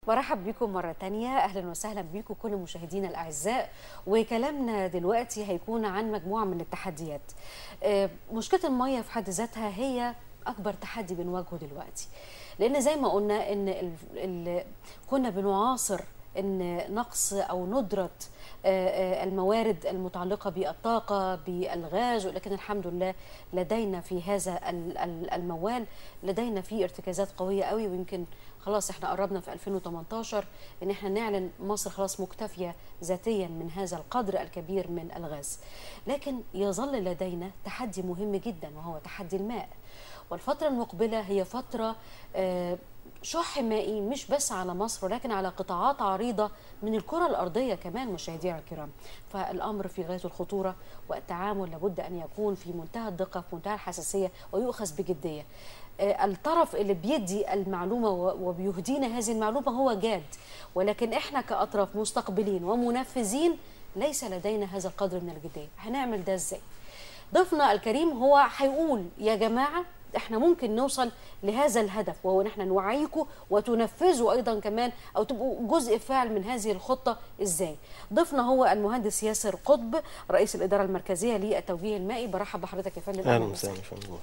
مرحب بكم مرة تانية أهلا وسهلا بكم كل مشاهدينا الأعزاء وكلامنا دلوقتي هيكون عن مجموعة من التحديات آه، مشكلة المية في حد ذاتها هي أكبر تحدي بنواجهه دلوقتي لأن زي ما قلنا إن ال ال كنا بنعاصر إن نقص أو ندرة آه، آه، الموارد المتعلقة بالطاقة بالغاز ولكن الحمد لله لدينا في هذا ال- ال- الموال لدينا فيه ارتكازات قوية قوي ويمكن خلاص احنا قربنا في 2018 ان احنا نعلن مصر خلاص مكتفية ذاتيا من هذا القدر الكبير من الغاز لكن يظل لدينا تحدي مهم جدا وهو تحدي الماء والفترة المقبلة هي فترة آه، شح مائي مش بس على مصر ولكن على قطاعات عريضة من الكرة الأرضية كمان مشاهدينا الكرام فالأمر في غاية الخطورة والتعامل لابد أن يكون في منتهى الدقة في منتهى الحساسية ويؤخذ بجدية آه، الطرف اللي بيدي المعلومة و- وبيهدينا هذه المعلومة هو جاد ولكن احنا كأطراف مستقبلين ومنفذين ليس لدينا هذا القدر من الجدية هنعمل ده ازاي ضيفنا الكريم هو هيقول يا جماعة احنا ممكن نوصل لهذا الهدف وهو ان احنا نوعيكم وتنفذوا ايضا كمان او تبقوا جزء فاعل من هذه الخطه ازاي ضيفنا هو المهندس ياسر قطب رئيس الاداره المركزيه للتوجيه المائي برحب بحضرتك يا فندم اهلا وسهلا يا فندم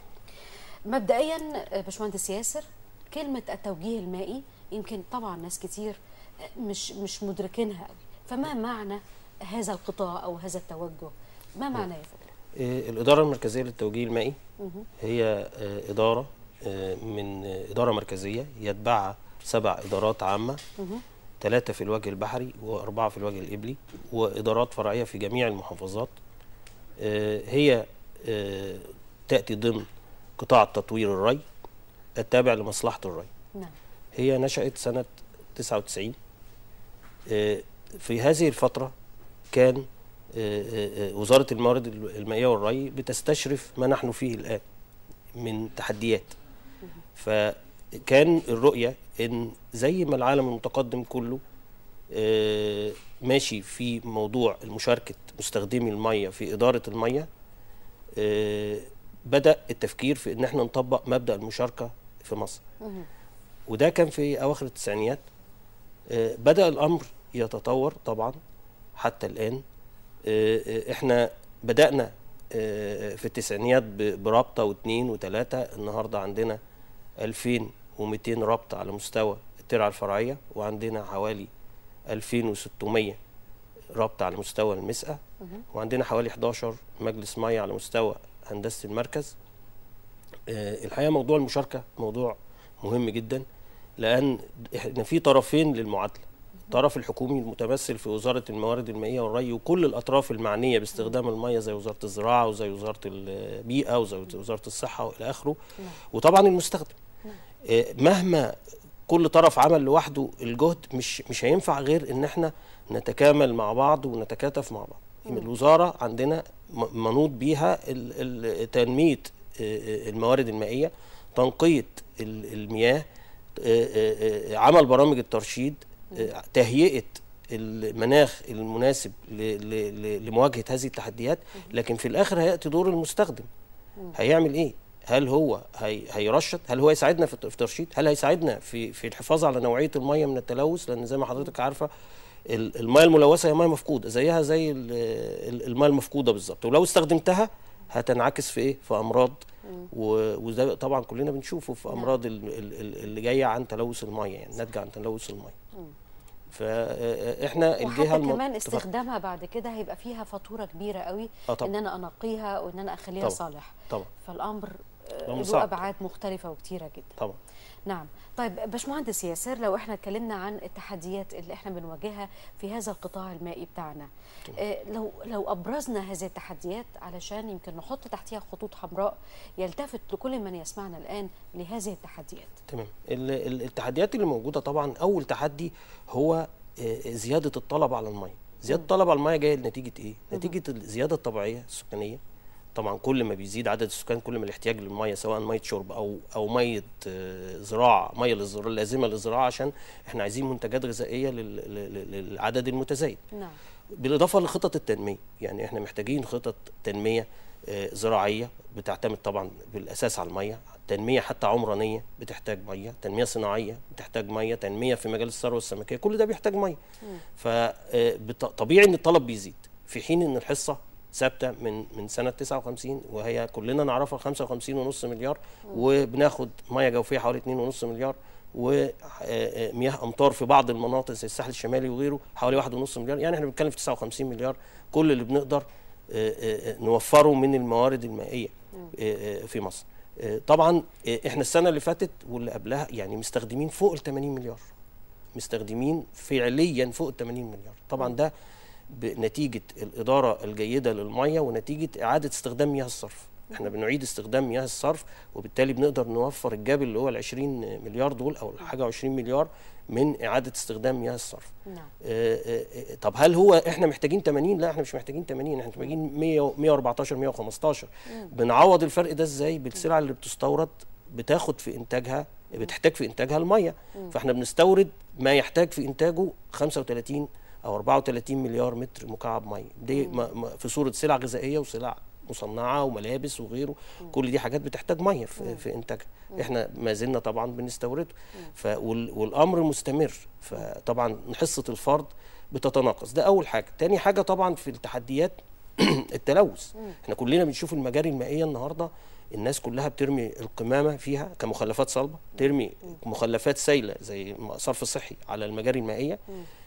مبدئيا آه، باشمهندس ياسر كلمه التوجيه المائي يمكن طبعا ناس كتير آه، مش مش مدركينها قوي فما معنى هذا القطاع او هذا التوجه ما معناه يا فندم آه، الاداره المركزيه للتوجيه المائي هي آه، اداره آه، من آه، اداره مركزيه يتبعها سبع ادارات عامه ثلاثه في الوجه البحري واربعه في الوجه القبلي وادارات فرعيه في جميع المحافظات آه، هي آه، تاتي ضمن قطاع التطوير الري التابع لمصلحه الري نعم هي نشأت سنة 99 آه، في هذه الفترة كان آه، آه، آه، وزارة الموارد المائية والري بتستشرف ما نحن فيه الآن من تحديات فكان الرؤية إن زي ما العالم المتقدم كله آه، ماشي في موضوع مشاركة مستخدمي المية في إدارة المية آه، بدأ التفكير في إن احنا نطبق مبدأ المشاركة في مصر وده كان في اواخر التسعينيات آه، بدا الامر يتطور طبعا حتى الان آه، آه، احنا بدانا آه، في التسعينيات ب- برابطه واثنين وثلاثه النهارده عندنا 2200 رابطه على مستوى الترعه الفرعيه وعندنا حوالي 2600 رابطه على مستوى المسقى وعندنا حوالي 11 مجلس ميه على مستوى هندسه المركز آه، الحقيقه موضوع المشاركه موضوع مهم جدا لان احنا في طرفين للمعادله الطرف الحكومي المتمثل في وزاره الموارد المائيه والري وكل الاطراف المعنيه باستخدام الميه زي وزاره الزراعه وزي وزاره البيئه وزي وزاره الصحه والى اخره وطبعا المستخدم آه، مهما كل طرف عمل لوحده الجهد مش مش هينفع غير ان احنا نتكامل مع بعض ونتكاتف مع بعض الوزاره عندنا م- منوط بيها ال- ال- تنميه آه، آه، الموارد المائيه تنقيه ال- المياه آه، آه، آه، عمل برامج الترشيد آه، تهيئه المناخ المناسب ل- ل- ل- لمواجهه هذه التحديات لكن في الاخر هياتي دور المستخدم هيعمل ايه هل هو هي هيرشد هل هو يساعدنا في في ترشيد هل هيساعدنا في في الحفاظ على نوعيه الميه من التلوث لان زي ما حضرتك عارفه ال- الميه الملوثه هي ميه مفقوده زيها زي ال- ال- الميه المفقوده بالظبط ولو استخدمتها هتنعكس في ايه في امراض و- وده طبعا كلنا بنشوفه في امراض ال- ال- ال- اللي جايه عن تلوث الميه يعني ناتجه عن تلوث الميه فاحنا الجهه وحتى الم- كمان اتفق- استخدامها بعد كده هيبقى فيها فاتوره كبيره قوي آه طبعا. ان انا انقيها وان انا اخليها طبعا. صالح طبعا فالامر آه، الأمر له صعب. ابعاد مختلفه وكتيره جدا طبعا نعم طيب باشمهندس ياسر لو احنا اتكلمنا عن التحديات اللي احنا بنواجهها في هذا القطاع المائي بتاعنا اه لو لو ابرزنا هذه التحديات علشان يمكن نحط تحتها خطوط حمراء يلتفت لكل من يسمعنا الان لهذه التحديات تمام ال- ال- التحديات اللي موجوده طبعا اول تحدي هو آه، زياده الطلب على الميه زياده الطلب على الميه جايه نتيجه ايه نتيجه الزياده الطبيعيه السكانيه طبعا كل ما بيزيد عدد السكان كل ما الاحتياج للميه سواء ميه شرب او او ميه آه، زراعه ميه للزراعه لازمه للزراعه عشان احنا عايزين منتجات غذائيه لل- لل- للعدد المتزايد نعم بالاضافه لخطط التنميه يعني احنا محتاجين خطط تنميه آه، زراعيه بتعتمد طبعا بالاساس على الميه تنميه حتى عمرانيه بتحتاج ميه تنميه صناعيه بتحتاج ميه تنميه في مجال الثروه السمكيه كل ده بيحتاج ميه فطبيعي ان الطلب بيزيد في حين ان الحصه ثابته من من سنه 59 وهي كلنا نعرفها 55.5 مليار وبناخد ميه جوفيه حوالي 2.5 مليار ومياه امطار في بعض المناطق زي الساحل الشمالي وغيره حوالي 1.5 مليار يعني احنا بنتكلم في 59 مليار كل اللي بنقدر آه، آه، آه، نوفره من الموارد المائيه آه، آه، في مصر آه، طبعا آه، احنا السنه اللي فاتت واللي قبلها يعني مستخدمين فوق ال 80 مليار مستخدمين فعليا فوق ال 80 مليار طبعا ده بنتيجه الاداره الجيده للميه ونتيجه اعاده استخدام مياه الصرف احنا بنعيد استخدام مياه الصرف وبالتالي بنقدر نوفر الجاب اللي هو ال 20 مليار دول او الحاجه 20 مليار من اعاده استخدام مياه الصرف نعم آه، آه، آه، طب هل هو احنا محتاجين 80 لا احنا مش محتاجين 80 احنا محتاجين 100 114 115 بنعوض الفرق ده ازاي بالسلع اللي بتستورد بتاخد في انتاجها بتحتاج في انتاجها الميه فاحنا بنستورد ما يحتاج في انتاجه 35 او 34 مليار متر مكعب ميه دي ما- ما- في صوره سلع غذائيه وسلع مصنعه وملابس وغيره كل دي حاجات بتحتاج ميه في, في انتاجها احنا ما زلنا طبعا بنستورده ف وال- والامر مستمر فطبعا حصه الفرد بتتناقص ده اول حاجه تاني حاجه طبعا في التحديات التلوث احنا كلنا بنشوف المجاري المائيه النهارده الناس كلها بترمي القمامه فيها كمخلفات صلبه ترمي مخلفات سائله زي صرف صحي على المجاري المائيه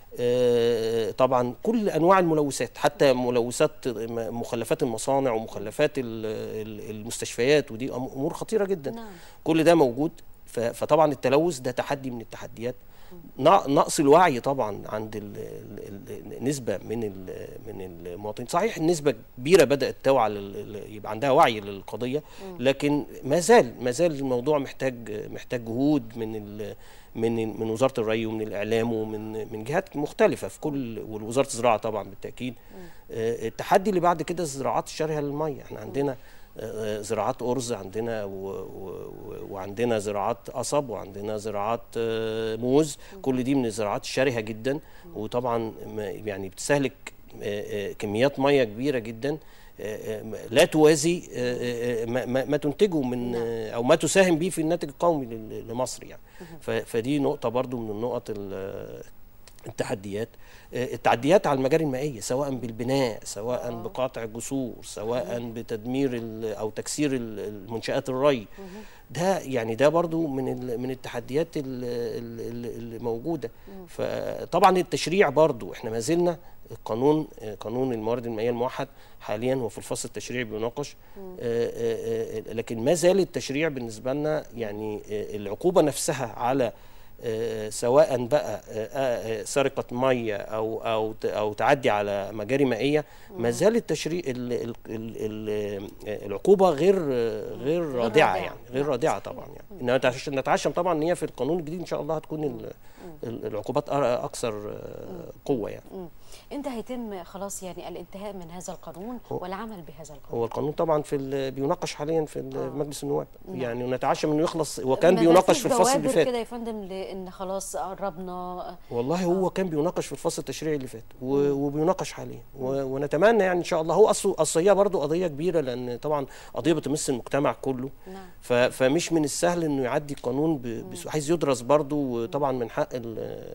آه، طبعا كل انواع الملوثات حتى ملوثات م- مخلفات المصانع ومخلفات ال- ال- المستشفيات ودي أم- امور خطيره جدا نعم. كل ده موجود ف- فطبعا التلوث ده تحدي من التحديات نق- نقص الوعي طبعا عند ال- ال- ال- نسبه من ال- من المواطنين صحيح النسبه كبيره بدات توعى لل- ل- يبقى عندها وعي للقضيه لكن ما زال ما زال الموضوع محتاج محتاج جهود من ال من من وزاره الري ومن الاعلام ومن من جهات مختلفه في كل ووزاره الزراعه طبعا بالتاكيد آه، التحدي اللي بعد كده الزراعات الشرهه للميه احنا عندنا آه، زراعات ارز عندنا و و وعندنا زراعات قصب وعندنا زراعات آه، موز كل دي من الزراعات الشرهه جدا وطبعا ما- يعني بتستهلك آه، آه، كميات ميه كبيره جدا آه، آه، لا توازي آه، آه، ما- ما ما تنتجه من آه، او ما تساهم به في الناتج القومي لل- لمصر يعني ف- فدي نقطه برضو من النقط ال- التحديات آه، التعديات على المجاري المائيه سواء بالبناء سواء بقاطع الجسور سواء بتدمير ال- او تكسير ال- المنشات الري ده يعني ده برضو من ال- من التحديات ال- ال- ال- اللي موجوده فطبعا التشريع برضو احنا ما زلنا القانون آه، قانون الموارد المائيه الموحد حاليا هو في الفصل التشريعي بيناقش آه، آه، آه، لكن ما زال التشريع بالنسبه لنا يعني آه، العقوبه نفسها على آه، سواء بقى آه، آه، سرقه ميه او او ت- او تعدي على مجاري مائيه ما زال التشريع ال- ال- ال- ال- آه، العقوبه غير آه، غير رادعه رادعة. يعني غير نعم، رادعه صحيح. طبعا يعني انما نتعش- نتعشم طبعا ان هي في القانون الجديد ان شاء الله هتكون ال- ال- العقوبات أر- اكثر آه، قوه يعني مم. امتى هيتم خلاص يعني الانتهاء من هذا القانون والعمل بهذا القانون هو القانون طبعا في ال- بيناقش حاليا في ال- آه. مجلس النواب نعم. يعني ونتعشم انه يخلص وكان ما بيناقش فيش في الفصل اللي بوادر فات كده يا فندم لان خلاص قربنا والله هو كان بيناقش في الفصل التشريعي اللي فات و- وبيناقش حاليا و- ونتمنى يعني ان شاء الله هو اصله اصل هي برضه قضيه كبيره لان طبعا قضيه بتمس المجتمع كله نعم ف- فمش من السهل انه يعدي قانون ب- بس- عايز يدرس برضه وطبعا من حق ال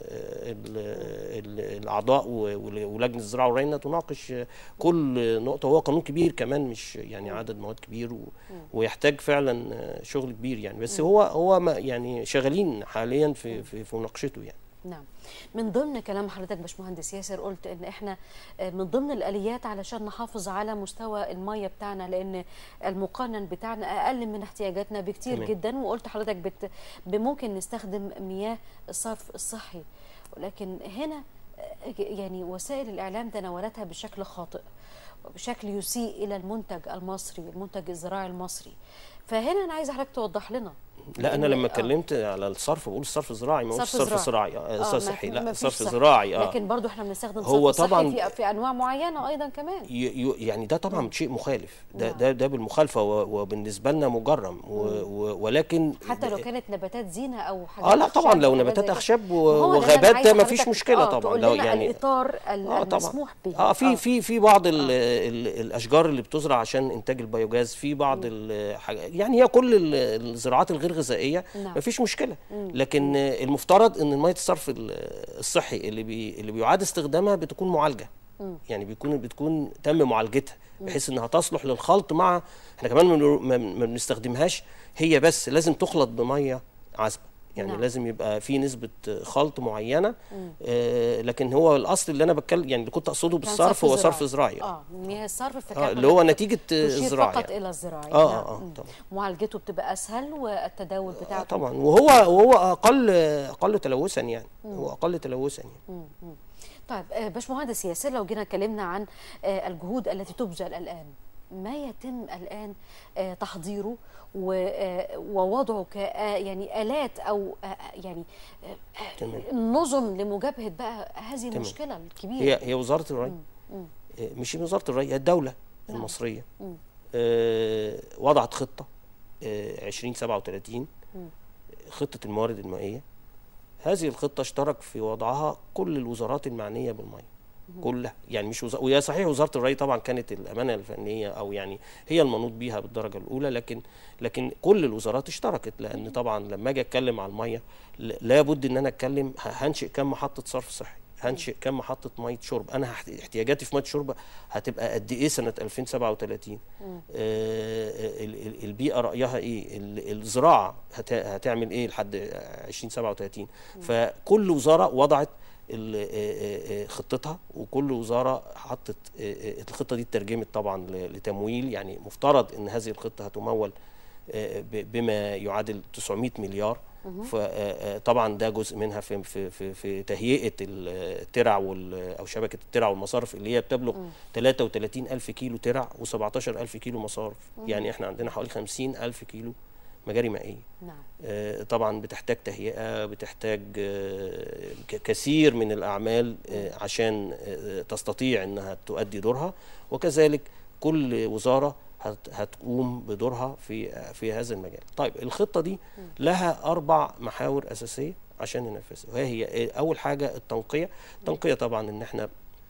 ال ال الاعضاء و- ول- ولجنه الزراعه والري انها تناقش كل نقطه هو قانون كبير كمان مش يعني عدد مواد كبير و ويحتاج فعلا شغل كبير يعني بس هو هو ما يعني شغالين حاليا في في, في مناقشته يعني نعم من ضمن كلام حضرتك باشمهندس ياسر قلت ان احنا آه، من ضمن الاليات علشان نحافظ على مستوى الميه بتاعنا لان المقنن بتاعنا اقل من احتياجاتنا بكتير تمام. جدا وقلت حضرتك بت ممكن نستخدم مياه الصرف الصحي ولكن هنا آه، يعني وسائل الاعلام تناولتها بشكل خاطئ وبشكل يسيء الى المنتج المصري المنتج الزراعي المصري فهنا انا عايزه حضرتك توضح لنا لا انا لأن- لما آه. اتكلمت على الصرف بقول الصرف زراعي ما قلتش صرف صرف زراعي. صراعي آه، آه ما- صحي ما لا فيش صرف صح. زراعي اه لكن برضو احنا بنستخدم هو صرف صحي طبعاً- في, في انواع معينه ايضا كمان ي- ي- يعني ده طبعا شيء مخالف ده نعم. ده ده بالمخالفه و- وبالنسبه لنا مجرم و و ولكن حتى لو كانت نباتات زينه او حاجات اه لا طبعا أخشاب لو أو حاجات نباتات زي كده. اخشاب و- ما هو ده اللي أنا وغابات عايزة ده ما فيش حضرتك- مشكله آه طبعا تقول لو لنا يعني الاطار ال- اه طبعا المسموح به اه في في في بعض ال ال الاشجار اللي بتزرع عشان انتاج البيوجاز في بعض الحاجات يعني هي كل ال- الزراعات الغير غذائيه نعم. ما فيش مشكله لكن آه، المفترض ان ميه الصرف ال- الصحي اللي بي اللي بيعاد استخدامها بتكون معالجه يعني بيكون بتكون تم معالجتها بحيث انها تصلح للخلط مع احنا كمان ما بن- ما ما بنستخدمهاش هي بس لازم تخلط بميه عذبه يعني نعم. نعم. لازم يبقى في نسبه خلط معينه آه لكن هو الاصل اللي انا بتكلم يعني اللي كنت اقصده كان بالصرف هو صرف زراعي اه مياه الصرف آه فكان اللي هو حضرتك نتيجه تشير الزراعه فقط يعني. الى الزراعي آه، نعم. آه، مم. طبعا. معالجته بتبقى اسهل والتداول آه بتاعه طبعا وهو وهو اقل اقل تلوثا يعني هو اقل تلوثا يعني طيب آه، باشمهندس ياسر لو جينا اتكلمنا عن آه، الجهود التي تبذل الان ما يتم الان آه، تحضيره و- آه، ووضعه ك آه، يعني الات او آه، يعني آه، تمام. نظم لمجابهه بقى هذه تمام. المشكله الكبيره هي هي وزاره الري آه، مش وزاره الري هي الدوله نعم. المصريه مم. آه، وضعت خطه آه، 2037 خطه الموارد المائيه هذه الخطه اشترك في وضعها كل الوزارات المعنيه بالميه كلها يعني مش وزارة وهي صحيح وزاره الري طبعا كانت الامانه الفنيه او يعني هي المنوط بيها بالدرجه الاولى لكن لكن كل الوزارات اشتركت لان طبعا لما اجي اتكلم على الميه ل- لابد ان انا اتكلم ه- هنشئ كم محطه صرف صحي هنشئ كم محطه ميه شرب انا هحت- احتياجاتي في ميه شرب هتبقى قد ايه سنه 2037 آه ال- ال- البيئه رايها ايه ال- الزراعه هت- هتعمل ايه لحد 2037 فكل وزاره وضعت ال- آه، آه، خطتها وكل وزاره حطت آه، آه، الخطه دي اترجمت طبعا ل- لتمويل يعني مفترض ان هذه الخطه هتمول آه، ب- بما يعادل 900 مليار فطبعا ده جزء منها في في في, في تهيئه الترع وال- او شبكه الترع والمصارف اللي هي بتبلغ 33 الف كيلو ترع و17 الف كيلو مصارف يعني احنا عندنا حوالي 50 الف كيلو مجاري مائيه نعم آه، طبعا بتحتاج تهيئه بتحتاج آه، ك- كثير من الاعمال آه، عشان آه، تستطيع انها تؤدي دورها وكذلك كل وزاره هت- هتقوم بدورها في في هذا المجال. طيب الخطه دي لها اربع محاور اساسيه عشان ننفذها وهي هي اول حاجه التنقيه، التنقيه طبعا ان احنا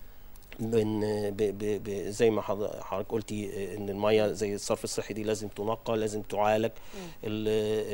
بن ب ب ب زي ما حض- حضرتك قلتي آه، ان الميه زي الصرف الصحي دي لازم تنقى لازم تعالج ال-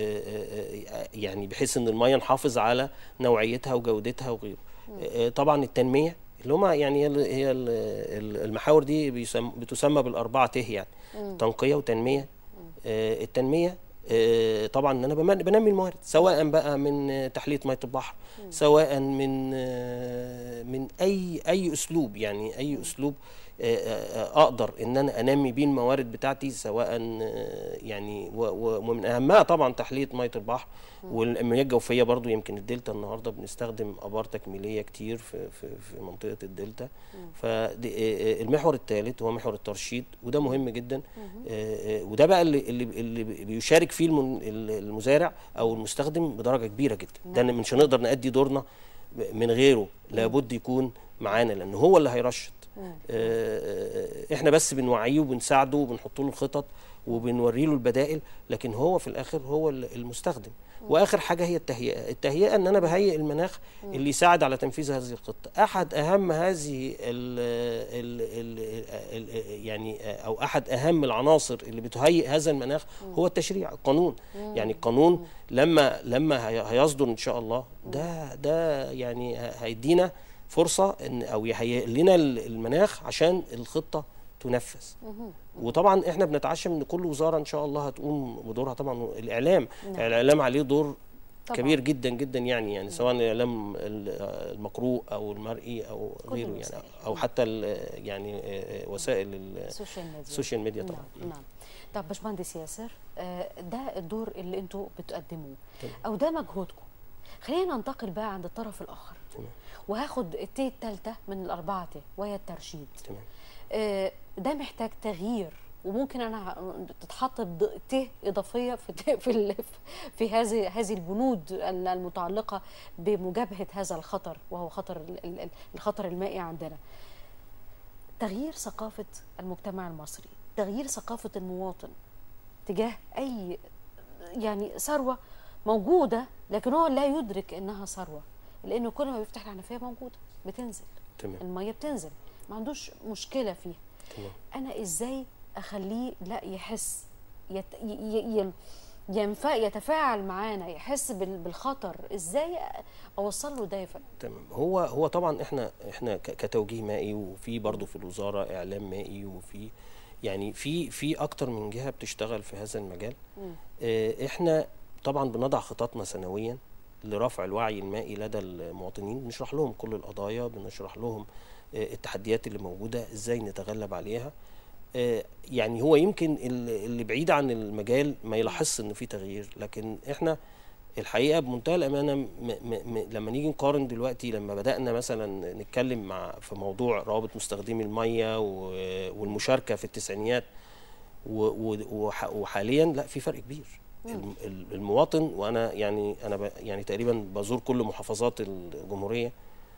آه، آه، آه، يعني بحيث ان الميه نحافظ على نوعيتها وجودتها وغيره آه، طبعا التنميه اللي هما يعني هي ال- هي ال- ال- المحاور دي بيسم بتسمى بالاربعه ته يعني تنقيه وتنميه آه، التنميه آه، طبعا ان انا بمن- بنمي الموارد سواء بقى من آه، تحليه ميه البحر سواء من آه، من اي اي اسلوب يعني اي اسلوب آه، آه، اقدر ان انا انمي بيه الموارد بتاعتي سواء آه، يعني و- و- ومن اهمها طبعا تحليه ميه البحر والمياه الجوفيه برضو يمكن الدلتا النهارده بنستخدم ابار تكميليه كتير في في, في منطقه الدلتا فالمحور الثالث هو محور الترشيد وده مهم جدا آه، آه، وده بقى اللي اللي, اللي بيشارك فيه المن- المزارع او المستخدم بدرجه كبيره جدا ده مش هنقدر نأدي دورنا من غيره لابد يكون معانا لان هو اللي هيرشد آه، آه، احنا بس بنوعيه وبنساعده وبنحط له الخطط وبنوري له البدائل لكن هو في الاخر هو ال- المستخدم واخر حاجه هي التهيئه التهيئه ان انا بهيئ المناخ اللي يساعد على تنفيذ هذه الخطه احد اهم هذه ال ال ال ال يعني او احد اهم العناصر اللي بتهيئ هذا المناخ هو التشريع القانون يعني القانون لما لما هي- هيصدر ان شاء الله ده ده يعني ه- هيدينا فرصه ان او يهيئ لنا ال- المناخ عشان الخطه تنفذ وطبعا احنا بنتعشم ان كل وزاره ان شاء الله هتقوم بدورها طبعا الاعلام نعم. الاعلام عليه دور طبعاً. كبير جدا جدا يعني يعني سواء الاعلام ال- المقروء او المرئي او كل غيره يعني الوسائل. او حتى ال- يعني آه، آه، وسائل ال- السوشيال ميديا السوشيال ميديا طبعا نعم نعم طب باشمهندس ياسر آه، ده الدور اللي انتوا بتقدموه تمام. او ده مجهودكم خلينا ننتقل بقى عند الطرف الاخر تمام. وهاخد التي الثالثه من الاربعه تي وهي الترشيد تمام آه، ده محتاج تغيير وممكن انا تتحط بض- ت اضافيه في ت- في ال- في هذه هذه البنود ال- المتعلقه بمجابهه هذا الخطر وهو خطر ال- ال- الخطر المائي عندنا تغيير ثقافه المجتمع المصري تغيير ثقافه المواطن تجاه اي يعني ثروه موجوده لكن هو لا يدرك انها ثروه لانه كل ما بيفتح الحنفيه موجوده بتنزل تمام الميه بتنزل ما عندوش مشكله فيها تمام انا ازاي اخليه لا يحس يت... ي... ي... ي- ينفع يتفاعل معانا يحس بال... بالخطر ازاي اوصل له ده يا فندم تمام هو هو طبعا احنا احنا ك- كتوجيه مائي وفي برضه في الوزاره اعلام مائي وفي يعني في في اكتر من جهه بتشتغل في هذا المجال اه، احنا طبعا بنضع خططنا سنويا لرفع الوعي المائي لدى المواطنين بنشرح لهم كل القضايا بنشرح لهم اه، التحديات اللي موجوده ازاي نتغلب عليها اه، يعني هو يمكن ال- اللي بعيد عن المجال ما يلاحظش ان في تغيير لكن احنا الحقيقه بمنتهى الامانه م م م لما نيجي نقارن دلوقتي لما بدانا مثلا نتكلم مع في موضوع روابط مستخدمي الميه و- والمشاركه في التسعينيات و- و- وح- وحاليا لا في فرق كبير الم- ال- المواطن وانا يعني انا ب- يعني تقريبا بزور كل محافظات الجمهوريه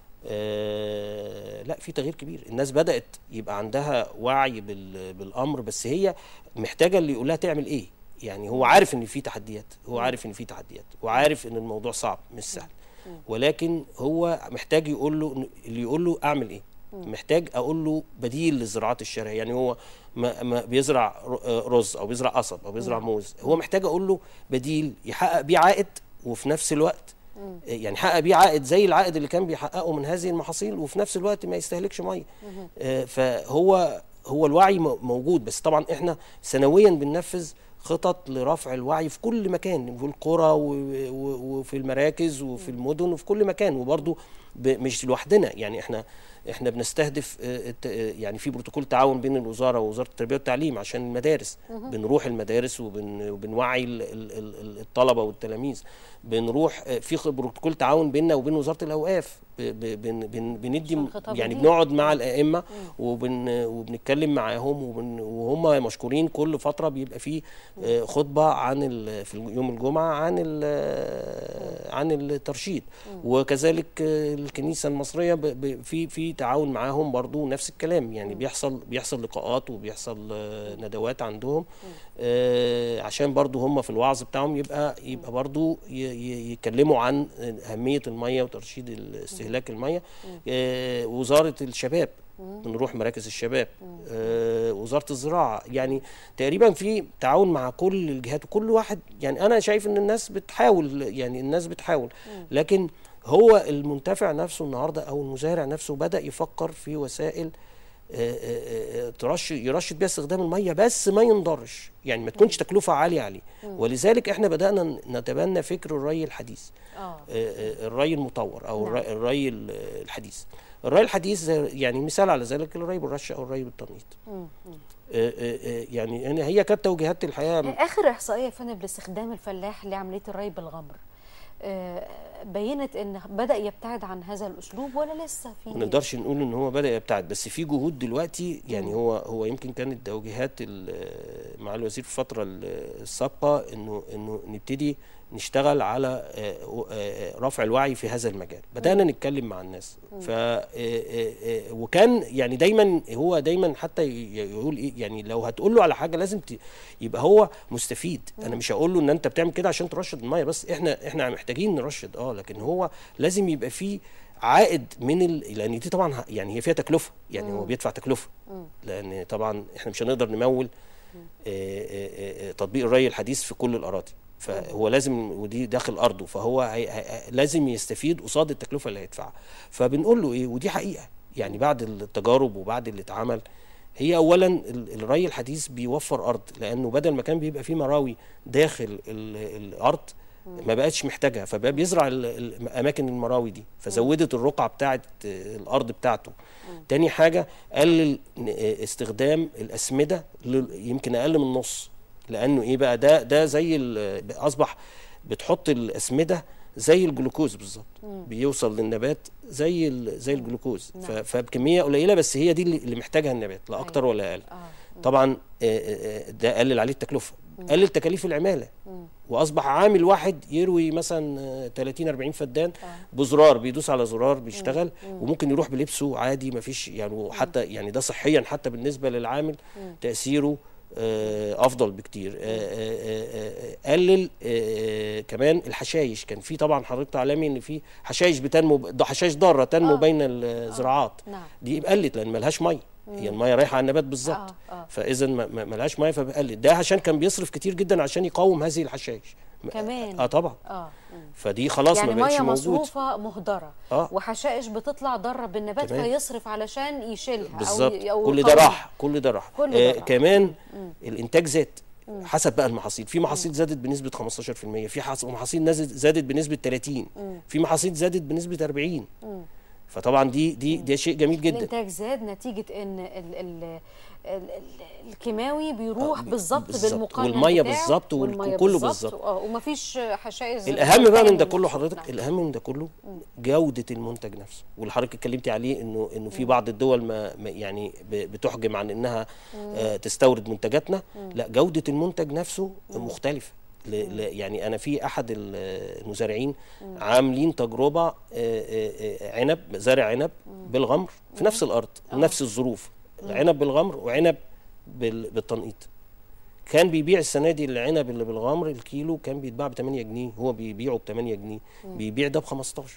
آه، لا في تغيير كبير الناس بدات يبقى عندها وعي بال- بالامر بس هي محتاجه اللي يقول لها تعمل ايه يعني هو عارف ان في تحديات هو عارف ان في تحديات وعارف ان الموضوع صعب مش سهل ولكن هو محتاج يقول له اللي يقول له اعمل ايه محتاج اقول له بديل للزراعات الشرعيه يعني هو ما ما بيزرع ر- رز او بيزرع قصب او بيزرع موز هو محتاج اقول له بديل يحقق بيه عائد وفي نفس الوقت يعني يحقق بيه عائد زي العائد اللي كان بيحققه من هذه المحاصيل وفي نفس الوقت ما يستهلكش ميه آه، فهو هو الوعي م- موجود بس طبعا احنا سنويا بننفذ خطط لرفع الوعي في كل مكان في القرى و- و- وفي المراكز وفي المدن وفي كل مكان وبرضه ب- مش لوحدنا يعني احنا احنا بنستهدف آه، الت- آه، يعني في بروتوكول تعاون بين الوزاره ووزاره التربيه والتعليم عشان المدارس بنروح المدارس وبن- وبنوعي ال- ال- ال- الطلبه والتلاميذ بنروح آه، في خ- بروتوكول تعاون بيننا وبين وزاره الاوقاف ب- ب- بن- بن- بندي عشان خطاب يعني الدين. بنقعد مع الائمه وبن وبنتكلم معاهم وبن وهم مشكورين كل فتره بيبقى في آه، خطبه عن ال- في يوم الجمعه عن ال- عن الترشيد وكذلك آه، الكنيسه المصريه ب- ب- في في تعاون معاهم برضو نفس الكلام يعني بيحصل بيحصل لقاءات وبيحصل آه، ندوات عندهم آه، عشان برضو هم في الوعظ بتاعهم يبقى يبقى برضو ي- ي- يتكلموا عن اهميه الميه وترشيد استهلاك الميه آه، وزاره الشباب بنروح مراكز الشباب آه، وزاره الزراعه يعني تقريبا في تعاون مع كل الجهات وكل واحد يعني انا شايف ان الناس بتحاول يعني الناس بتحاول لكن هو المنتفع نفسه النهارده او المزارع نفسه بدا يفكر في وسائل آه، آه، آه، ترش يرشد بيها استخدام الميه بس ما ينضرش يعني ما تكونش تكلفه عاليه عليه ولذلك احنا بدانا نتبنى فكر الري الحديث اه آه، آه، الري المطور او نعم. الري- الري ال- الحديث الري الحديث زي- يعني مثال على ذلك الري بالرش او الري بالتنقيط مم. مم. آه، آه، آه، يعني يعني هي كانت توجيهات الحقيقه اخر احصائيه يا فندم لاستخدام الفلاح لعمليه الري بالغمر آه، بينت ان بدا يبتعد عن هذا الاسلوب ولا لسه في ما نقدرش نقول ان هو بدا يبتعد بس في جهود دلوقتي يعني هو هو يمكن كانت توجيهات ال- مع الوزير في الفتره ال- السابقه انه انه نبتدي نشتغل على آه، آه، رفع الوعي في هذا المجال بدانا نتكلم مع الناس ف آه، آه، آه، وكان يعني دايما هو دايما حتى ي- يقول ايه يعني لو هتقول له على حاجه لازم ت- يبقى هو مستفيد انا مش هقول له ان انت بتعمل كده عشان ترشد الميه بس احنا احنا محتاجين نرشد اه لكن هو لازم يبقى فيه عائد من ال... لان دي طبعا ه- يعني هي فيها تكلفه يعني هو بيدفع تكلفه لان طبعا احنا مش هنقدر نمول آه، آه، آه، تطبيق الري الحديث في كل الاراضي فهو لازم ودي داخل ارضه فهو هي هي لازم يستفيد قصاد التكلفه اللي هيدفعها فبنقول له ايه ودي حقيقه يعني بعد التجارب وبعد اللي اتعمل هي اولا ال- الري الحديث بيوفر ارض لانه بدل ما كان بيبقى فيه مراوي داخل ال- الارض ما بقتش محتاجها فبقى بيزرع ال- ال- اماكن المراوي دي فزودت الرقعه بتاعه الارض بتاعته تاني حاجه قلل ن- استخدام الاسمده ل- يمكن اقل من نص لانه ايه بقى ده ده زي ال- اصبح بتحط الاسمده زي الجلوكوز بالظبط بيوصل للنبات زي ال- زي الجلوكوز ف- نعم. فبكميه قليله بس هي دي اللي اللي محتاجها النبات لا اكتر ولا اقل اه طبعا آه، آه، ده قلل عليه التكلفه قلل تكاليف العماله واصبح عامل واحد يروي مثلا آه، 30 40 فدان بزرار بيدوس على زرار بيشتغل وممكن يروح بلبسه عادي ما فيش يعني وحتى يعني ده صحيا حتى بالنسبه للعامل تاثيره آه، افضل بكتير آه، آه، آه، آه، قلل آه، كمان الحشائش كان في طبعا حضرتك تعلمي ان في حشائش بتنمو ده حشائش ضاره تنمو آه. بين الزراعات نعم. دي قلت لان ملهاش ميه هي الميه رايحه على النبات بالظبط آه، آه. فاذا ما- ما- ملهاش ميه فبقلت ده عشان كان بيصرف كتير جدا عشان يقاوم هذه الحشائش كمان. اه طبعا اه مم. فدي خلاص يعني ما بقتش ميه موجود مصروفه مهدره آه. وحشائش بتطلع ضاره بالنبات تمام. فيصرف علشان يشيلها بالظبط أو, أو كل ده يقويها. راح كل ده راح كل ده آه راح. كمان الانتاج زاد حسب بقى المحاصيل في محاصيل زادت بنسبه 15% في حص- محاصيل نزلت زادت بنسبه 30 في محاصيل زادت بنسبه 40 فطبعا دي دي ده شيء جميل جدا الانتاج زاد نتيجه ان ال ال ال ال الكيماوي بيروح آه، بي- بالظبط بالظبط. بالمقنن والمية بتاعه، بالظبط وال- والمية وكله بالظبط بالظبط. اه ومفيش حشائش زي- الاهم بقى من تاني ده كله نفسه. حضرتك نعم. الاهم من ده كله جوده المنتج نفسه واللي حضرتك اتكلمتي عليه انه انه في بعض الدول ما ما يعني ب- بتحجم عن انها آه تستورد منتجاتنا لا جوده المنتج نفسه مختلفه ل- ل- يعني انا في احد ال- المزارعين عاملين تجربه آه، آه، آه، عنب زارع عنب بالغمر في نفس الارض ونفس الظروف عنب بالغمر وعنب بال- بالتنقيط كان بيبيع السنه دي العنب اللي بالغمر الكيلو كان بيتباع ب 8 جنيه هو بيبيعه ب 8 جنيه بيبيع ده ب 15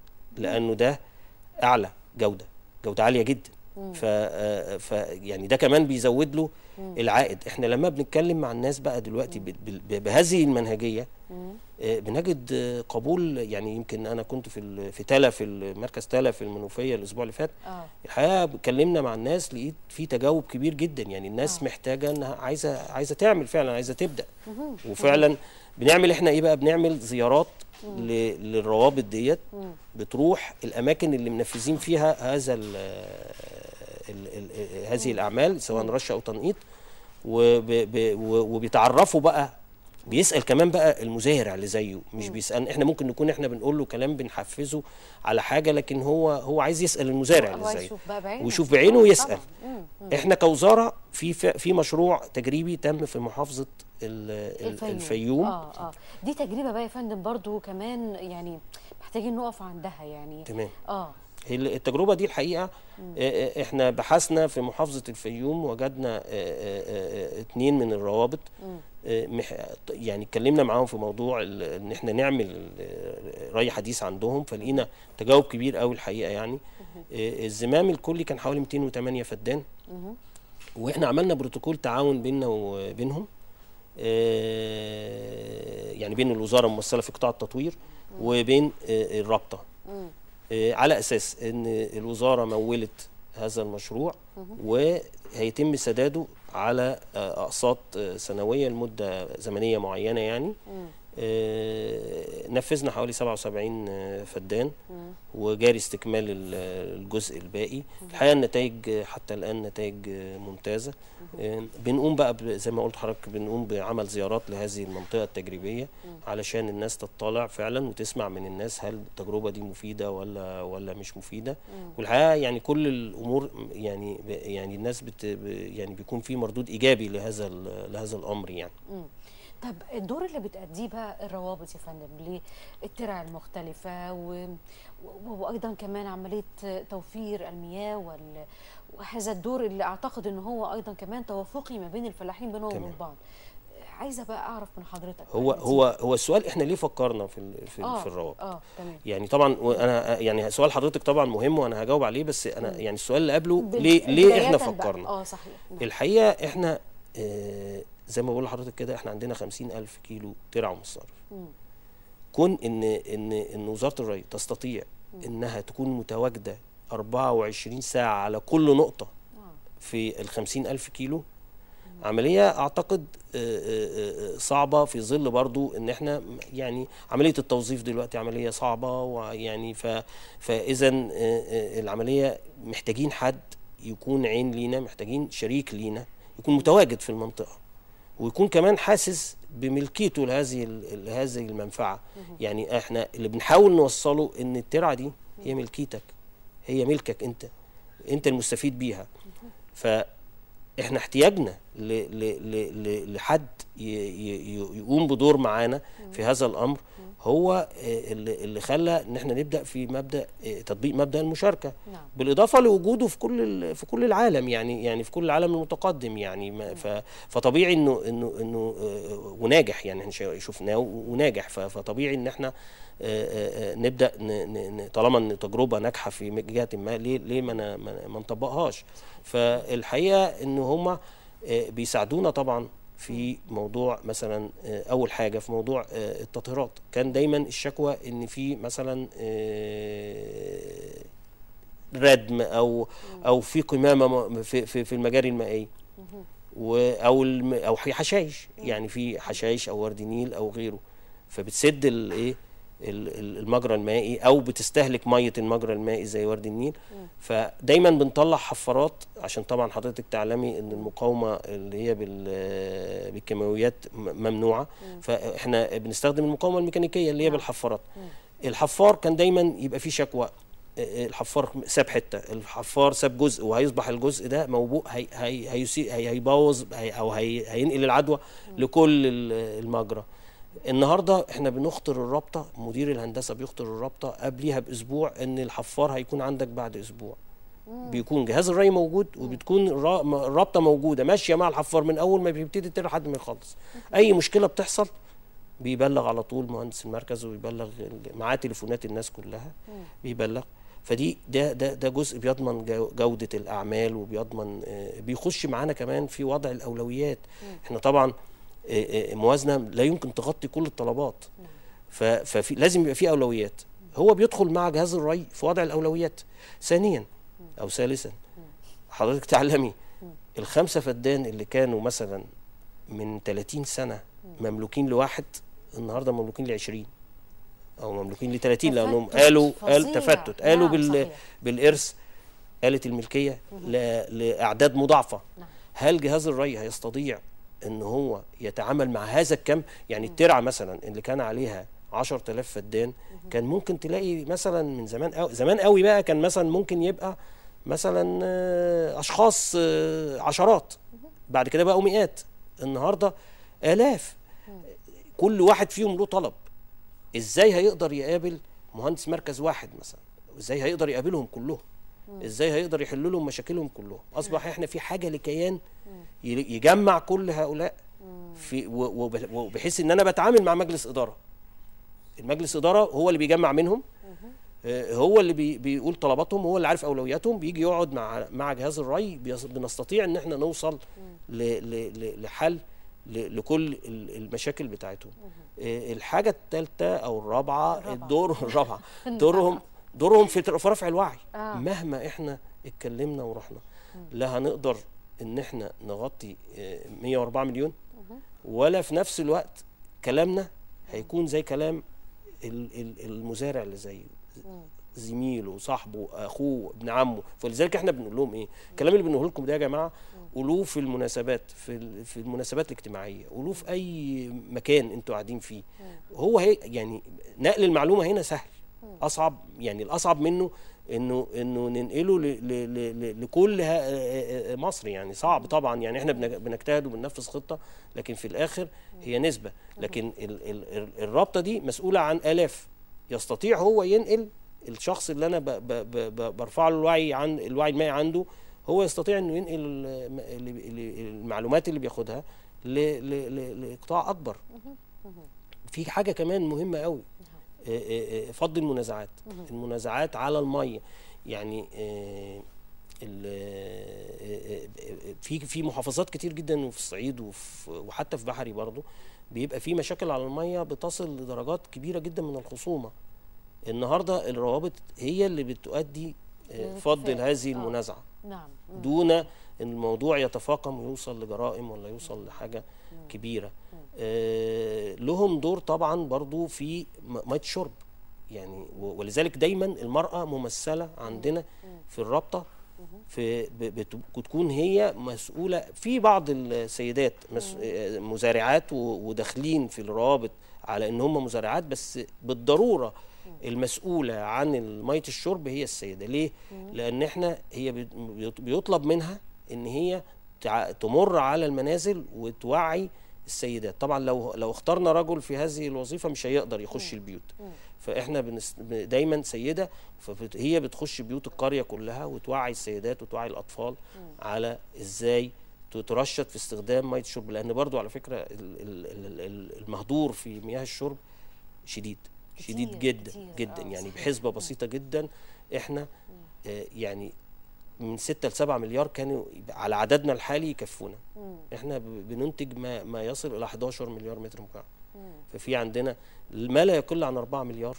لانه ده اعلى جوده جوده عاليه جدا ف, آه، ف يعني ده كمان بيزود له العائد احنا لما بنتكلم مع الناس بقى دلوقتي ب- ب- بهذه المنهجيه آه، بنجد آه، قبول يعني يمكن انا كنت في ال- في تلا في مركز تلا في المنوفيه الاسبوع اللي فات اه الحقيقه اتكلمنا مع الناس لقيت في تجاوب كبير جدا يعني الناس محتاجه انها عايزه عايزه تعمل فعلا عايزه تبدا وفعلا بنعمل احنا ايه بقى بنعمل زيارات ل- للروابط ديت بتروح الاماكن اللي منفذين فيها هذا ال ال ال هذه الاعمال سواء رش او تنقيط وب- ب- و- وبيتعرفوا بقى بيسال كمان بقى المزارع اللي زيه مش بيسال احنا ممكن نكون احنا بنقول له كلام بنحفزه على حاجه لكن هو هو عايز يسال المزارع هو اللي زيه يشوف بقى بعينه ويشوف بعينه آه، ويسال طبعاً. مم، مم. احنا كوزاره في في مشروع تجريبي تم في محافظه ال- ال- الفيوم, الفيوم اه اه دي تجربه بقى يا فندم برضو كمان يعني محتاجين نقف عندها يعني تمام اه هي ال- التجربه دي الحقيقه آه، آه، احنا بحثنا في محافظه الفيوم وجدنا آه، آه، آه، اتنين من الروابط آه، مح- يعني اتكلمنا معاهم في موضوع ال- ان احنا نعمل آه، ري حديث عندهم فلقينا تجاوب كبير قوي الحقيقه يعني آه، الزمام الكلي كان حوالي 208 فدان واحنا عملنا بروتوكول تعاون بيننا وبينهم آه، يعني بين الوزاره الممثله في قطاع التطوير وبين آه، الرابطه آه، على اساس ان الوزاره مولت هذا المشروع وهيتم سداده على آه، اقساط آه، سنويه لمده زمنيه معينه يعني آه، نفذنا حوالي 77 آه، فدان وجاري استكمال ال- الجزء الباقي الحقيقه النتائج آه، حتى الان نتائج آه، ممتازه آه، بنقوم بقى ب- زي ما قلت لحضرتك بنقوم بعمل زيارات لهذه المنطقه التجريبيه علشان الناس تطلع فعلا وتسمع من الناس هل التجربه دي مفيده ولا ولا مش مفيده والحقيقه يعني كل الامور يعني ب- يعني الناس بت ب- يعني بيكون في مردود ايجابي لهذا ال- لهذا الامر يعني طب الدور اللي بتأديه بقى الروابط يا فندم للترع المختلفة و... و... وأيضا كمان عملية توفير المياه وال... وهذا الدور اللي أعتقد إن هو أيضا كمان توافقي ما بين الفلاحين بينهم وبين تمام. بعض عايزة بقى أعرف من حضرتك هو بقى دي. هو هو السؤال احنا ليه فكرنا في ال- في, آه في الروابط اه تمام يعني طبعا وانا يعني سؤال حضرتك طبعا مهم وانا هجاوب عليه بس انا يعني السؤال اللي قبله بال- ليه ليه احنا بداية بقى. فكرنا اه صحيح نعم. الحقيقه احنا آه زي ما بقول لحضرتك كده احنا عندنا خمسين ألف كيلو ترع ومصارف كون ان ان ان وزاره الري تستطيع انها تكون متواجده 24 ساعه على كل نقطه في ال 50 ألف كيلو عملية أعتقد آه، آه، آه، صعبة في ظل برضو إن إحنا يعني عملية التوظيف دلوقتي عملية صعبة ويعني ف فإذا آه، آه، العملية محتاجين حد يكون عين لينا محتاجين شريك لينا يكون متواجد في المنطقة ويكون كمان حاسس بملكيته لهذه ال- لهذه المنفعة يعني احنا اللي بنحاول نوصله ان الترعة دي هي ملكيتك هي ملكك انت انت المستفيد بيها ف احنا احتياجنا ل ل ل ل لحد ي ي ي- يقوم بدور معانا في هذا الامر هو آه، اللي اللي خلى ان احنا نبدا في مبدا آه، تطبيق مبدا المشاركه نعم. بالاضافه لوجوده في كل ال- في كل العالم يعني يعني في كل العالم المتقدم يعني ما ف- فطبيعي انه انه انه آه، وناجح يعني احنا شا- شفناه وناجح ف- فطبيعي ان احنا آه، آه، آه، نبدا ن- ن- ن- طالما ان تجربه ناجحه في جهه ما ليه ليه ما ن- ما ما نطبقهاش فالحقيقه ان هم بيساعدونا طبعا في موضوع مثلا آه، اول حاجه في موضوع آه، التطهيرات كان دايما الشكوى ان في مثلا آه، ردم او او في قمامه م- في في في المجاري المائيه و- او الم- او في حشائش يعني في حشائش او ورد نيل او غيره فبتسد الايه ال- ال- المجرى المائي او بتستهلك ميه المجرى المائي زي ورد النيل فدايما بنطلع حفارات عشان طبعا حضرتك تعلمي ان المقاومه اللي هي بال- بالكيماويات م- ممنوعه فاحنا بنستخدم المقاومه الميكانيكيه اللي هي نعم. بالحفارات الحفار كان دايما يبقى فيه شكوى الحفار ساب حته الحفار ساب جزء وهيصبح الجزء ده موبوء هي هي هيسي هي هيبوظ هي او هي هينقل العدوى لكل ال- المجرى النهارده احنا بنخطر الرابطه مدير الهندسه بيخطر الرابطه قبليها باسبوع ان الحفار هيكون عندك بعد اسبوع بيكون جهاز الري موجود وبتكون الرا- م- الرابطه موجوده ماشيه مع الحفار من اول ما بيبتدي تر لحد ما يخلص اي مشكله بتحصل بيبلغ على طول مهندس المركز ويبلغ ال- معاه تليفونات الناس كلها بيبلغ فدي ده ده ده جزء بيضمن جو- جوده الاعمال وبيضمن آه، بيخش معانا كمان في وضع الاولويات احنا طبعا آه، آه، موازنه لا يمكن تغطي كل الطلبات ف- ففي لازم يبقى في اولويات هو بيدخل مع جهاز الري في وضع الاولويات ثانيا او ثالثا حضرتك تعلمي الخمسه فدان اللي كانوا مثلا من 30 سنه مملوكين لواحد النهارده مملوكين ل 20 او مملوكين ل 30 لانهم تفتت قالوا قال فظيع. تفتت قالوا نعم، بال صحيح. بالارث آلة الملكية ل- لأعداد مضاعفة نعم. هل جهاز الري هيستطيع ان هو يتعامل مع هذا الكم يعني الترعة مثلا اللي كان عليها 10000 فدان كان ممكن تلاقي مثلا من زمان قوي زمان قوي بقى كان مثلا ممكن يبقى مثلا آه، اشخاص آه، عشرات بعد كده بقوا مئات النهارده آلاف كل واحد فيهم له طلب ازاي هيقدر يقابل مهندس مركز واحد مثلا ازاي هيقدر يقابلهم كلهم ازاي هيقدر يحل لهم مشاكلهم كلهم اصبح احنا في حاجه لكيان ي- يجمع كل هؤلاء في و- وب- وبحيث ان انا بتعامل مع مجلس اداره المجلس اداره هو اللي بيجمع منهم آه، هو اللي بي بيقول طلباتهم هو اللي عارف اولوياتهم بيجي يقعد مع مع جهاز الري بيص- بنستطيع ان احنا نوصل ل ل ل لحل ل- لكل ال- المشاكل بتاعتهم آه، الحاجه الثالثه او الرابعه الرابعة. الدور الرابعه دورهم دورهم في في رفع الوعي آه. مهما احنا اتكلمنا ورحنا لا هنقدر ان احنا نغطي آه، 104 مليون ولا في نفس الوقت كلامنا هيكون زي كلام ال- ال- المزارع اللي زيه زميله صاحبه اخوه ابن عمه فلذلك احنا بنقول لهم ايه الكلام اللي بنقوله لكم ده يا جماعه قولوه في المناسبات في ال- في المناسبات الاجتماعيه قولوه في اي مكان انتوا قاعدين فيه هو هي يعني نقل المعلومه هنا سهل اصعب يعني الاصعب منه انه انه ننقله ل ل ل ل لكل ها- مصر يعني صعب طبعا يعني احنا بن- بنجتهد وبننفذ خطه لكن في الاخر هي نسبه لكن ال ال ال الرابطه دي مسؤوله عن الاف يستطيع هو ينقل الشخص اللي انا ب ب ب ب برفع له الوعي عن الوعي المائي عنده هو يستطيع انه ينقل ال- ال- ال- المعلومات اللي بياخدها ل- ل- ل- لقطاع اكبر في حاجه كمان مهمه قوي آه، آه، آه، فض المنازعات المنازعات على الميه يعني آه، ال- آه، آه، في في محافظات كتير جدا وفي الصعيد وفي وحتى في بحري برضو بيبقى في مشاكل على الميه بتصل لدرجات كبيره جدا من الخصومه النهارده الروابط هي اللي بتؤدي آه، فض للاتفاق. هذه آه. المنازعه نعم مم. دون ان الموضوع يتفاقم ويوصل لجرائم ولا يوصل لحاجه كبيره آه لهم دور طبعا برضو في م- ميه الشرب يعني و- ولذلك دايما المراه ممثله عندنا في الرابطه في ب- بت- بتكون هي مسؤوله في بعض السيدات مس- آه، مزارعات و- وداخلين في الروابط على ان هم مزارعات بس بالضروره المسؤوله عن ميه الشرب هي السيده ليه لان احنا هي بت- بيط- بيطلب منها ان هي تع- تمر على المنازل وتوعي السيدات طبعا لو لو اخترنا رجل في هذه الوظيفه مش هيقدر يخش البيوت فاحنا بنس... دايما سيده فهي بتخش بيوت القريه كلها وتوعي السيدات وتوعي الاطفال على ازاي ت- ترشد في استخدام ميه الشرب لان برضو على فكره ال- ال- ال- ال- المهدور في مياه الشرب شديد شديد كتير- جدا كتير، جدا آه، يعني صحيح. بحسبه بسيطه جدا احنا آه، يعني من 6 ل 7 مليار كانوا يبقى على عددنا الحالي يكفونا احنا ب- بننتج ما ما يصل الى 11 مليار متر مكعب ففي عندنا ما لا يقل عن 4 مليار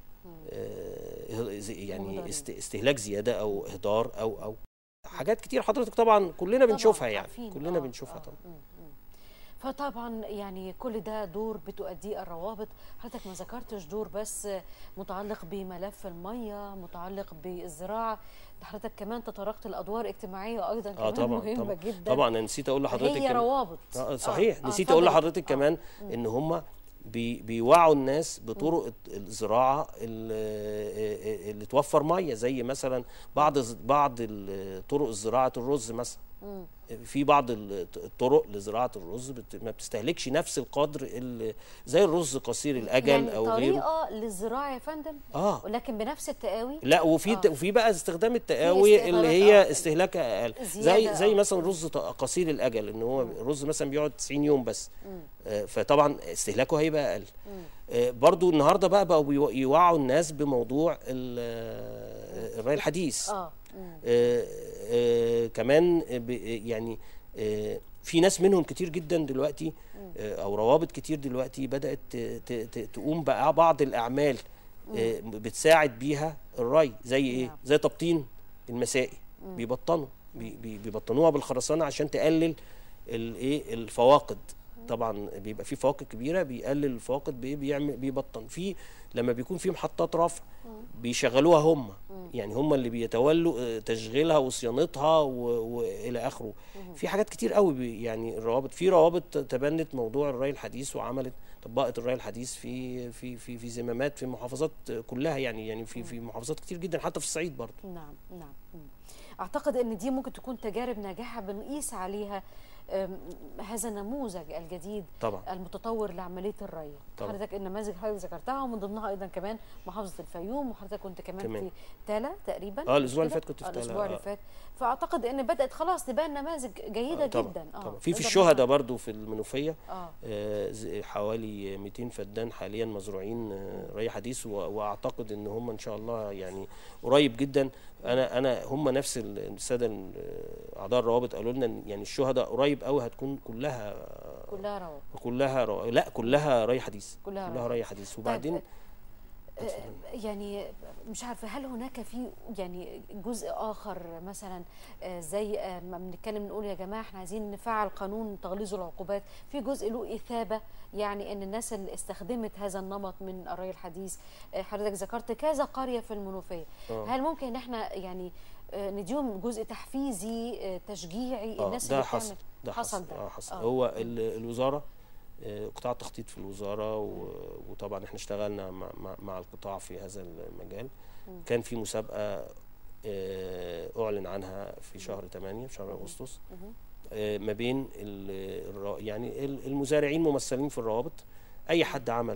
آه، زي- يعني مهدرين. است- استهلاك زياده او اهدار او او حاجات كتير حضرتك طبعا كلنا بنشوفها يعني عارفين. كلنا آه، بنشوفها آه، طبعا مم، مم. فطبعا يعني كل ده دور بتؤديه الروابط حضرتك ما ذكرتش دور بس متعلق بملف الميه متعلق بالزراعه ده حضرتك كمان تطرقت لادوار اجتماعيه ايضا اه كمان طبعا مهمه طبعا جدا طبعا انا نسيت اقول لحضرتك هي كمان- روابط آه صحيح آه، نسيت اقول اتفضل. لحضرتك آه. كمان ان هم بي بيوعوا الناس بطرق الت- الزراعه اللي, اللي توفر ميه زي مثلا بعض الز- بعض ال- طرق زراعه الرز مثلا في بعض ال- الطرق لزراعه الرز بت ما بتستهلكش نفس القدر اللي زي الرز قصير الاجل يعني او غيره طريقه للزراعه يا فندم اه ولكن بنفس التقاوي لا وفي آه. وفي بقى استخدام التقاوي اللي استخدامات، هي آه. استهلاكها اقل زيادة، زي زي آه. مثلا رز ط- قصير الاجل ان هو الرز مثلا بيقعد 90 يوم بس آه، فطبعا استهلاكه هيبقى اقل آه، برضو النهارده بقى بقوا بيو- يوعوا الناس بموضوع ال- آه، الري الحديث اه مم. آه، آه، كمان آه، ب- يعني آه، في ناس منهم كتير جدا دلوقتي آه، او روابط كتير دلوقتي بدات ت- ت- ت- تقوم بقى بعض الاعمال آه، بتساعد بيها الري زي ايه نعم. زي تبطين المسائي بيبطنوا بي- بي- بيبطنوها بالخرسانه عشان تقلل الايه الفواقد طبعا بيبقى في فواقد كبيره بيقلل الفواقد بايه بيعمل بيبطن في لما بيكون في محطات رفع بيشغلوها هم يعني هم اللي بيتولوا آه، تشغيلها وصيانتها و- والى اخره في حاجات كتير قوي بي- يعني الروابط في روابط تبنت موضوع الري الحديث وعملت طبقت الري الحديث في في في في زمامات في محافظات كلها يعني يعني في في محافظات كتير جدا حتى في الصعيد برضه نعم نعم مم. اعتقد ان دي ممكن تكون تجارب ناجحه بنقيس عليها أم، هذا النموذج الجديد طبعا المتطور لعمليه الري طبعا. حضرتك النماذج حضرتك ذكرتها ومن ضمنها ايضا كمان محافظه الفيوم وحضرتك كنت كمان, كمان. في تالا تقريبا اه الاسبوع مش اللي كده؟ فات كنت في آه، تالا الاسبوع اللي آه. فات فاعتقد ان بدات خلاص تبان نماذج جيده آه، طبعا جدا اه طبعا في في نقدر الشهداء نقول. برضو في المنوفيه اه آه، ز- حوالي 200 فدان حاليا مزروعين آه، ري حديث و- واعتقد ان هم ان شاء الله يعني قريب جدا انا انا هم نفس ال- الساده ال- اعضاء الروابط قالوا لنا إن يعني الشهداء قريب قوي هتكون كلها كلها روابط كلها رو... لا كلها ري حديث كلها كلها ري ري حديث وبعدين آه، يعني مش عارفه هل هناك في يعني جزء اخر مثلا آه، زي آه، ما بنتكلم نقول يا جماعه احنا عايزين نفعل قانون تغليظ العقوبات في جزء له اثابه يعني ان الناس اللي استخدمت هذا النمط من الري الحديث آه، حضرتك ذكرت كذا قريه في المنوفيه آه. هل ممكن ان احنا يعني آه، نديهم جزء تحفيزي آه، تشجيعي آه، الناس ده اللي حصل بتعمل ده حصل حصل ده. اه حصل آه. هو ال- الوزاره آه، قطاع التخطيط في الوزاره و- وطبعا احنا اشتغلنا مع, مع, مع القطاع في هذا المجال كان في مسابقه آه، اعلن عنها في شهر 8 في شهر اغسطس آه، ما بين ال- الرا- يعني ال- المزارعين ممثلين في الروابط اي حد عمل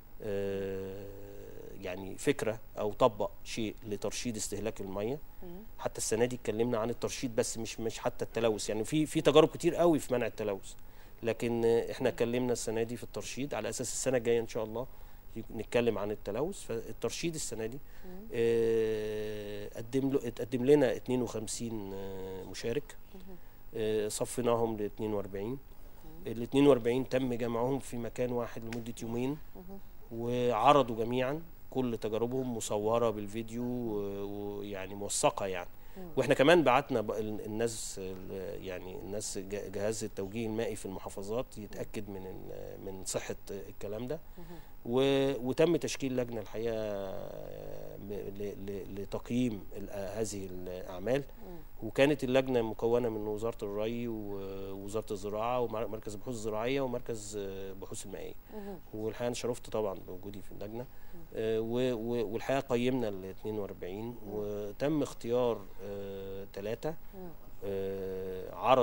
آه، يعني فكره او طبق شيء لترشيد استهلاك الميه حتى السنه دي اتكلمنا عن الترشيد بس مش مش حتى التلوث يعني في في تجارب كتير قوي في منع التلوث لكن آه، احنا اتكلمنا السنه دي في الترشيد على اساس السنه الجايه ان شاء الله يك- نتكلم عن التلوث فالترشيد السنه دي آه، قدم له اتقدم لنا 52 آه، مشارك آه، صفيناهم ل 42 ال 42 تم جمعهم في مكان واحد لمده يومين وعرضوا جميعا كل تجاربهم مصوره بالفيديو و- ويعني موثقه يعني واحنا كمان بعتنا بق- ال- الناس ال- يعني الناس ج- جهاز التوجيه المائي في المحافظات يتاكد من ال- من صحه الكلام ده و- وتم تشكيل لجنه الحقيقه م- ل- ل- لتقييم ال- هذه الاعمال وكانت اللجنه مكونه من وزاره الري ووزاره الزراعه ومركز البحوث الزراعيه ومركز البحوث المائيه والحقيقه انا شرفت طبعا بوجودي في اللجنه آه، و- و- والحقيقه قيمنا ال 42 وتم اختيار ثلاثه عرضوا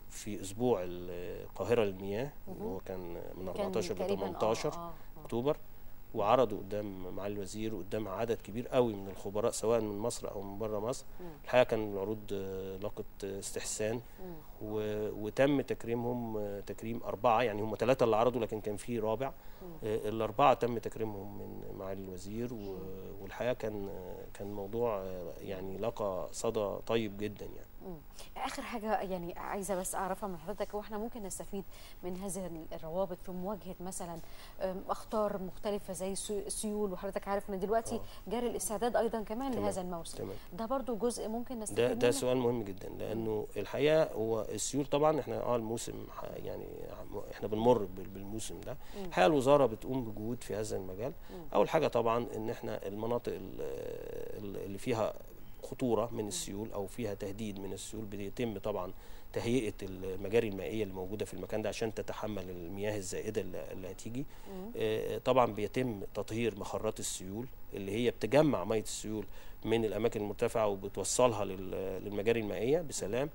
في اسبوع القاهره للمياه اللي هو كان من كان 14 ل تقريباً، آه، 18 آه، آه. اكتوبر وعرضوا قدام معالي الوزير وقدام عدد كبير قوي من الخبراء سواء من مصر او من بره مصر الحقيقه كان العروض آه، لاقت آه، استحسان و- وتم تكريمهم آه، تكريم اربعه يعني هم ثلاثه اللي عرضوا لكن كان في رابع آه، الاربعه تم تكريمهم من معالي الوزير و- والحقيقه كان آه، كان موضوع آه، يعني لقى صدى طيب جدا يعني مم. اخر حاجه يعني عايزه بس اعرفها من حضرتك هو احنا ممكن نستفيد من هذه الروابط في مواجهه مثلا أم، اخطار مختلفه زي السيو- السيول وحضرتك عارف ان دلوقتي جاري الاستعداد ايضا كمان تمام. لهذا الموسم تمام. ده برضو جزء ممكن نستفيد ده ده منه سؤال مهم جدا لانه الحقيقه هو السيول طبعا احنا اه الموسم ح- يعني احنا بنمر بال- بالموسم ده الحقيقه الوزاره بتقوم بجهود في هذا المجال اول حاجه طبعا ان احنا المناطق ال- ال- اللي فيها خطوره من السيول او فيها تهديد من السيول بيتم طبعا تهيئه المجاري المائيه اللي موجوده في المكان ده عشان تتحمل المياه الزائده اللي اللي هتيجي آه، طبعا بيتم تطهير مخرات السيول اللي هي بتجمع ميه السيول من الاماكن المرتفعه وبتوصلها لل- للمجاري المائيه بسلام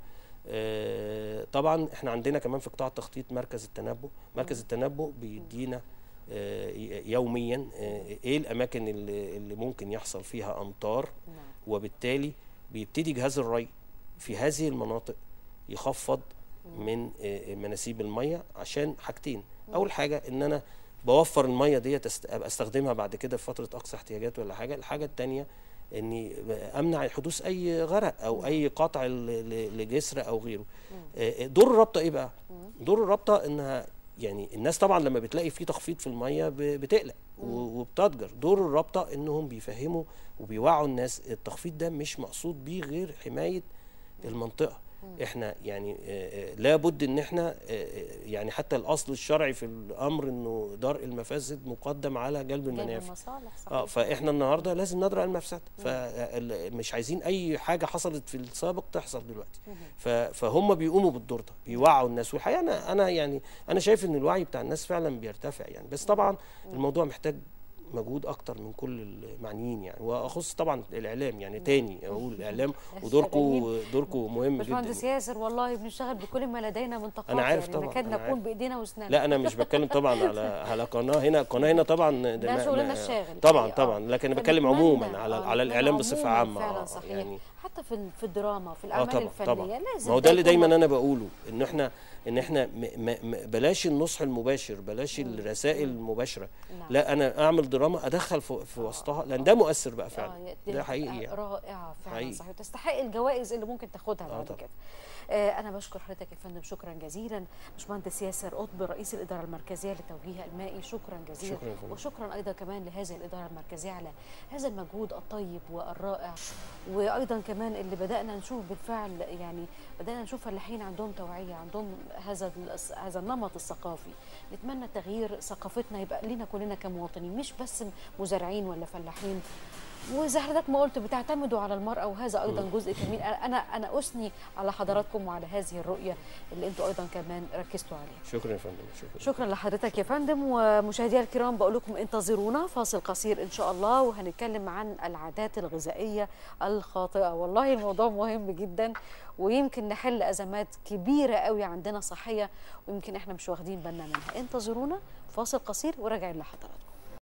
آه، طبعا احنا عندنا كمان في قطاع التخطيط مركز التنبؤ مركز التنبؤ بيدينا آه، ي- يوميا آه، ايه الاماكن اللي اللي ممكن يحصل فيها امطار نعم. وبالتالي بيبتدي جهاز الري في هذه المناطق يخفض من آه، مناسيب الميه عشان حاجتين اول حاجه ان انا بوفر الميه دي ابقى استخدمها بعد كده في فتره اقصى احتياجات ولا حاجه الحاجه الثانيه اني امنع حدوث اي غرق او اي قطع ل- ل- لجسر او غيره آه، دور الرابطه ايه بقى دور الرابطه انها يعني الناس طبعا لما بتلاقي في تخفيض في الميه ب- بتقلق و- وبتضجر دور الرابطه انهم بيفهموا وبيوعوا الناس التخفيض ده مش مقصود بيه غير حمايه المنطقه احنا يعني آه، آه، لابد ان احنا آه، آه، يعني حتى الاصل الشرعي في الامر انه درء المفاسد مقدم على جلب جلب المنافع المصالح صحيح اه فاحنا النهارده لازم ندرأ المفسده فمش عايزين اي حاجه حصلت في السابق تحصل دلوقتي ف- فهم بيقوموا بالدور ده بيوعوا الناس والحقيقه انا انا يعني انا شايف ان الوعي بتاع الناس فعلا بيرتفع يعني بس طبعا الموضوع محتاج مجهود اكتر من كل المعنيين يعني واخص طبعا الاعلام يعني تاني اقول الاعلام ودوركم دوركم مهم جدا باشمهندس ياسر والله بنشتغل بكل ما لدينا من طاقات أنا عارف يعني طبعاً، نكاد أنا نكون عارف. بايدينا واسناننا لا انا مش بتكلم طبعا على على قناه هنا القناه هنا طبعا ده ما- شغلنا ما- الشاغل طبعا الحقيقة. طبعا لكن انا فنتمنى- بتكلم عموما آه، على نتمنى على الاعلام بصفه عموماً عامه فعلا آه، صحيح يعني حتى في ال- في الدراما وفي اه الاعمال طبعا الفنيه طبعا لازم ما هو ده اللي يكون دايما انا بقوله ان احنا ان احنا م م م بلاش النصح المباشر بلاش الرسائل المباشره نعم. لا انا اعمل دراما ادخل في, في وسطها لان ده مؤثر بقى فعلا آه، ده حقيقي يعني رائعه فعلا حقيقي. صحيح تستحق الجوائز اللي ممكن تاخدها بعد طبعا. كده آه انا بشكر حضرتك يا فندم شكرا جزيلا باشمهندس ياسر قطب رئيس الاداره المركزيه للتوجيه المائي شكرا جزيلا شكراً يا فندم. وشكرا ايضا كمان لهذه الاداره المركزيه على هذا المجهود الطيب والرائع وايضا كمان اللي بدانا نشوف بالفعل يعني بدانا نشوف فلاحين عندهم توعيه عندهم هذا ال- هذا النمط الثقافي نتمنى تغيير ثقافتنا يبقى لينا كلنا كمواطنين مش بس مزارعين ولا فلاحين وزي حضرتك ما قلت بتعتمدوا على المرأة وهذا أيضا جزء جميل أنا أنا أثني على حضراتكم وعلى هذه الرؤية اللي أنتوا أيضا كمان ركزتوا عليها شكرا يا فندم شكرا شكرا لحضرتك يا فندم ومشاهدينا الكرام بقول لكم انتظرونا فاصل قصير ان شاء الله وهنتكلم عن العادات الغذائيه الخاطئه والله الموضوع مهم جدا ويمكن نحل ازمات كبيره قوي عندنا صحيه ويمكن احنا مش واخدين بالنا منها انتظرونا فاصل قصير وراجعين لحضراتكم